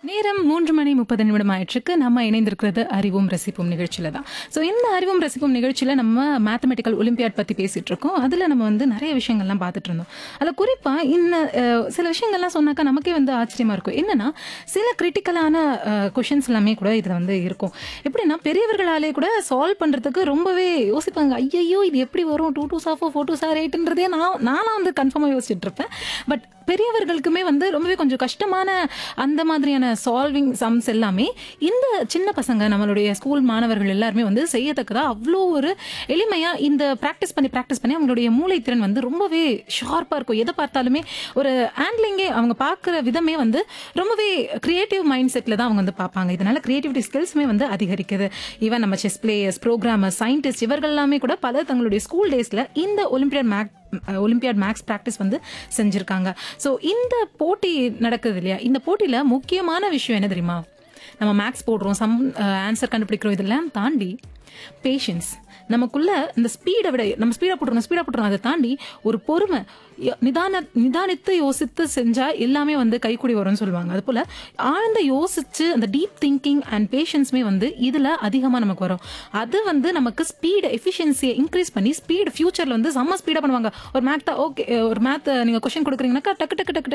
நேரம் மூன்று மணி முப்பது நிமிடம் ஆயிற்றுக்கு நம்ம இணைந்திருக்கிறது அறிவும் ரசிப்பும் நிகழ்ச்சியில தான் ஸோ இந்த அறிவும் ரசிப்பும் நிகழ்ச்சியில நம்ம மேத்தமெட்டிக்கல் ஒலிம்பியாட் பத்தி பேசிட்டு இருக்கோம் அதுல நம்ம வந்து நிறைய விஷயங்கள்லாம் பார்த்துட்டு இருந்தோம் அதில் குறிப்பா இந்த அஹ், சில விஷயங்கள்லாம் சொன்னாக்கா நமக்கே வந்து ஆச்சரியமா இருக்கும் என்னன்னா சில கிரிட்டிக்கலான கொஷின்ஸ் எல்லாமே கூட இதுல வந்து இருக்கும் எப்படின்னா பெரியவர்களாலே கூட சால்வ் பண்றதுக்கு ரொம்பவே யோசிப்பாங்க ஐயையோ இது எப்படி வரும் டூ டூ சாஃபோ ஃபோர் டூ சார் எயிட்ன்றதே நான் நானும் வந்து கன்ஃபார்மாக யோசிச்சுட்டு இருப்பேன் பட் பெரியவர்களுக்குமே வந்து ரொம்பவே கொஞ்சம் கஷ்டமான அந்த மாதிரியான சால்விங் சம்ஸ் எல்லாமே இந்த சின்ன பசங்க நம்மளுடைய ஸ்கூல் மாணவர்கள் எல்லாருமே வந்து செய்யத்தக்கதா அவ்வளோ ஒரு எளிமையா இந்த ப்ராக்டிஸ் பண்ணி ப்ராக்டிஸ் பண்ணி அவங்களுடைய மூளைத்திறன் வந்து ரொம்பவே ஷார்ப்பா இருக்கும் எதை பார்த்தாலுமே ஒரு ஹேண்ட்லிங்கே அவங்க பார்க்குற விதமே வந்து ரொம்பவே கிரியேட்டிவ் மைண்ட் செட்ல தான் அவங்க வந்து பார்ப்பாங்க இதனால கிரியேட்டிவிட்டி ஸ்கில்ஸுமே வந்து அதிகரிக்குது ஈவன் நம்ம செஸ் பிளேயர்ஸ் ப்ரோக்ராமர் சயின்டிஸ்ட் இவர்கள் எல்லாமே கூட பல தங்களுடைய ஸ்கூல் டேஸ்ல இந்த olympiad math olympiad maths practice வந்து செஞ்சுருக்காங்க ஸோ இந்த போட்டி நடக்குது இல்லையா இந்த போட்டியில் முக்கியமான விஷயம் என்ன தெரியுமா நம்ம மேக்ஸ் போடுறோம் சம் ஆன்சர் கண்டுபிடிக்கிறோம் இதெல்லாம் தாண்டி பேஷன்ஸ் நமக்குள்ள இந்த ஸ்பீடை விட நம்ம ஸ்பீடாக போட்டுறோம் ஸ்பீடாக போட்டுறோம் அதை தாண்டி ஒரு பொறுமை ய- நிதான நிதானித்து யோசித்து செஞ்சா எல்லாமே வந்து கைக்கூடி வரும்னு சொல்லுவாங்க அது போல ஆழ்ந்த யோசிச்சு அந்த டீப் திங்கிங் அண்ட் பேஷன்ஸுமே வந்து இதுல அதிகமா நமக்கு வரும் அது வந்து நமக்கு ஸ்பீடு எஃபிஷியன்சியை இன்க்ரீஸ் பண்ணி ஸ்பீடு ஃபியூச்சர்ல வந்து செம்ம ஸ்பீடா பண்ணுவாங்க ஒரு மேத் ஓகே ஒரு மேத் நீங்க கொஸ்டின் கொடுக்குறீங்கன்னாக்கா டக்கு டக்கு டக்கு